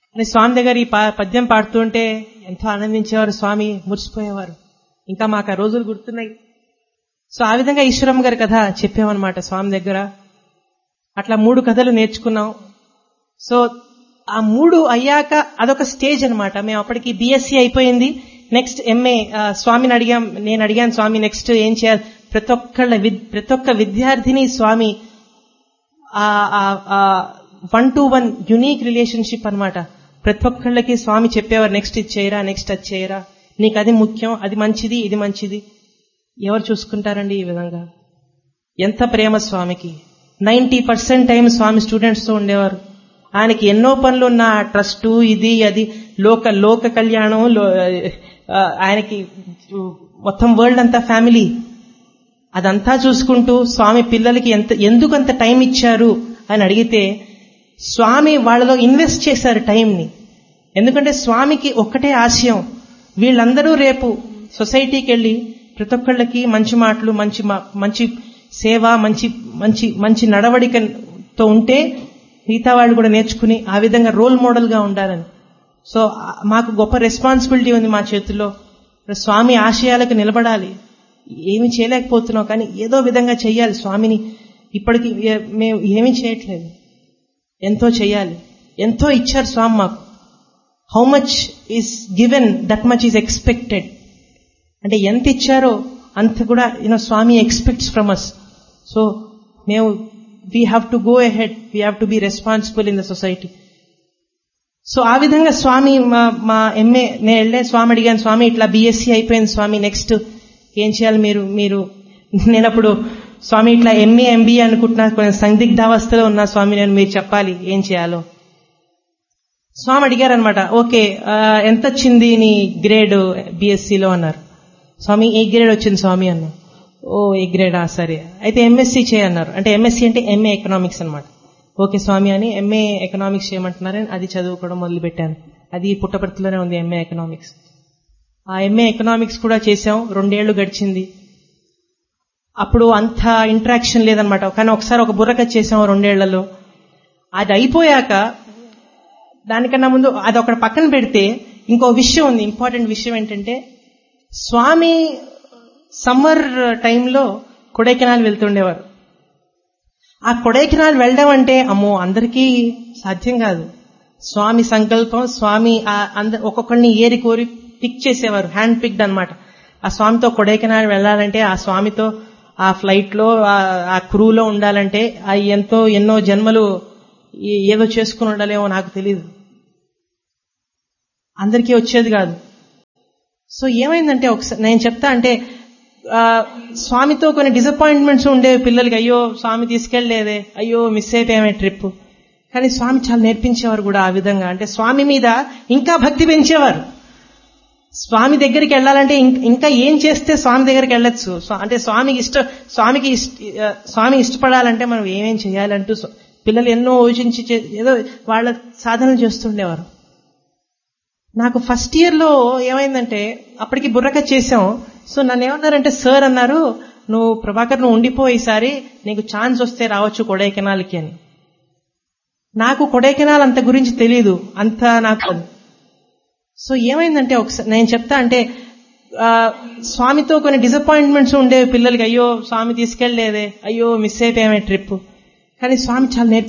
అని స్వామి దగ్గర ఈ పా- పద్యం పాడుతుంటే ఎంతో ఆనందించేవారు స్వామి మురిసిపోయేవారు ఇంకా మాకు ఆ రోజులు గుర్తున్నాయి సో ఆ విధంగా ఈశ్వరమ్మ గారి కథ చెప్పామన్నమాట స్వామి దగ్గర అట్లా మూడు కథలు నేర్చుకున్నాం సో ఆ మూడు అయ్యాక అదొక స్టేజ్ అన్నమాట మేము అప్పటికి బిఎస్సి అయిపోయింది నెక్స్ట్ ఎంఏ స్వామిని అడిగాం నేను అడిగాను స్వామి నెక్స్ట్ ఏం చేయాలి ప్రతి ఒక్కళ్ళ విద్- ప్రతి ఒక్క విద్యార్థిని Swami one to one unique relationship అన్నమాట ప్రతి ఒక్కళ్ళకి స్వామి చెప్పేవారు నెక్స్ట్ ఇది చేయరా నెక్స్ట్ అది చేయరా నీకు అది ముఖ్యం అది మంచిది ఇది మంచిది ఎవరు చూసుకుంటారండి ఈ విధంగా ఎంత ప్రేమ స్వామికి ninety percent time Swami students తో ఉండేవారు ఆయనకి ఎన్నో పనులు ఉన్న ట్రస్ట్ ఇది అది లోక లోక కళ్యాణం లో- ఆ, ఆయనకి మొత్తం వరల్డ్ అంతా ఫ్యామిలీ అదంతా చూసుకుంటూ స్వామి పిల్లలకి ఎంత ఎందుకు అంత టైం ఇచ్చారు అని అడిగితే స్వామి వాళ్ళలో ఇన్వెస్ట్ చేశారు టైంని ఎందుకంటే స్వామికి ఒక్కటే ఆశయం వీళ్ళందరూ రేపు సొసైటీకి వెళ్ళి ప్రతి ఒక్కళ్ళకి మంచి మాటలు మంచి మా- మంచి సేవ మంచి మంచి మంచి నడవడికతో ఉంటే మిగతా వాళ్ళు కూడా నేర్చుకుని ఆ విధంగా రోల్ మోడల్ గా ఉండాలని సో ఆ- మాకు గొప్ప రెస్పాన్సిబిలిటీ ఉంది మా చేతిలో స్వామి ఆశయాలకు నిలబడాలి ఏమి చేయలేకపోతున్నాం కానీ ఏదో విధంగా చెయ్యాలి స్వామిని ఇప్పటికి ఏ- మేము ఏమీ చేయట్లేదు ఎంతో చెయ్యాలి ఎంతో ఇచ్చారు స్వామి మాకు how much is given that much is expected అంటే ఎంత ఇచ్చారో అంత కూడా you know Swami expects from us so మేము we have to go ahead we have to be responsible in the society so ఆ విధంగా స్వామి మా మా ఎంఏ నేను వెళ్ళే స్వామి అడిగాను స్వామి ఇట్లా బీఎస్సీ అయిపోయింది స్వామి నెక్స్ట్ ఏం చేయాలి మీరు మీరు నేను అప్పుడు స్వామి ఇట్లా ఎంఏ ఎంబీఏ అనుకుంటున్నా కొంచెం సందిగ్ధావస్థలో ఉన్నా స్వామి నేను మీరు చెప్పాలి ఏం చేయాలో స్వామి అడిగారనమాట ఓకే ఆ, ఎంత వచ్చింది నీ గ్రేడ్ బీఎస్సీలో అన్నారు స్వామి ఏ గ్రేడ్ వచ్చింది స్వామి అన్నా ఓ ఏ గ్రేడా సరే అయితే ఎంఎస్సీ చేయన్నారు అంటే ఎంఎస్సీ అంటే ఎంఏ ఎకనామిక్స్ అన్నమాట ఓకే స్వామి అని ఎంఏ ఎకనామిక్స్ చేయమంటున్నారని అది చదువుకోవడం మొదలు పెట్టాను అది పుట్టపర్తిలోనే ఉంది ఎంఏ ఎకనామిక్స్ ఆ ఎంఏ ఎకనామిక్స్ కూడా చేశాం రెండేళ్లు గడిచింది అప్పుడు అంత ఇంటరాక్షన్ లేదనమాట కానీ ఒకసారి ఒక బుర్రకథ చేసాం రెండేళ్లలో అది అయిపోయాక దానికన్నా ముందు అది ఒకటి పక్కన పెడితే ఇంకో విషయం ఉంది ఇంపార్టెంట్ విషయం ఏంటంటే స్వామి సమ్మర్ టైంలో కొడైకెనాల్ వెళ్తుండేవారు ఆ కొడైకెనాల్ వెళ్ళడం అంటే అమ్మో అందరికీ సాధ్యం కాదు స్వామి సంకల్పం స్వామి ఆ అంద ఒక్కొక్కరిని ఏరి కోరి పిక్ చేసేవారు హ్యాండ్ పిక్డ్ అన్నమాట ఆ స్వామితో కొడైకెనాల్ వెళ్ళాలంటే ఆ స్వామితో ఆ ఫ్లైట్ లో ఆ- ఆ క్రూలో ఉండాలంటే ఆ ఎంతో ఎన్నో జన్మలు ఏ- ఏదో చేసుకుని ఉండాలేమో నాకు తెలియదు అందరికీ వచ్చేది కాదు సో ఏమైందంటే ఒకసారి నేను చెప్తా అంటే ఆ, స్వామితో కొన్ని డిసప్పాయింట్మెంట్స్ ఉండేవి పిల్లలకి అయ్యో స్వామి తీసుకెళ్లేదే అయ్యో మిస్ అయిపోయామే ట్రిప్ కానీ స్వామి చాలా నేర్పించేవారు కూడా ఆ విధంగా అంటే స్వామి మీద ఇంకా భక్తి పెంచేవారు స్వామి దగ్గరికి వెళ్ళాలంటే ఇం- ఇంకా ఏం చేస్తే స్వామి దగ్గరికి వెళ్ళొచ్చు స్వా- అంటే స్వామికి ఇష్ట స్వామికి ఇష్ట ఆ, స్వామి ఇష్టపడాలంటే మనం ఏమేం చేయాలంటూ స్వ- పిల్లలు ఎన్నో యోచించి చే- ఏదో వాళ్ళ సాధనలు చేస్తుండేవారు నాకు ఫస్ట్ ఇయర్ లో ఏమైందంటే అప్పటికి బుర్రక చేసాం సో నన్ను ఏమన్నారంటే సార్ అన్నారు నువ్వు ప్రభాకర్ నువ్వు ఉండిపో ఈసారి నీకు ఛాన్స్ వస్తే రావచ్చు కొడైకెనాల్కి అని నాకు కొడైకెనాల్ అంత గురించి తెలియదు అంత నాకు సో ఏమైందంటే ఒకసారి నేను చెప్తా అంటే ఆ, స్వామితో కొన్ని డిసప్పాయింట్మెంట్స్ ఉండేవి పిల్లలకి అయ్యో స్వామి తీసుకెళ్లేదే అయ్యో మిస్ అయిపోయామే ట్రిప్ కానీ స్వామి చాలా నేర్పి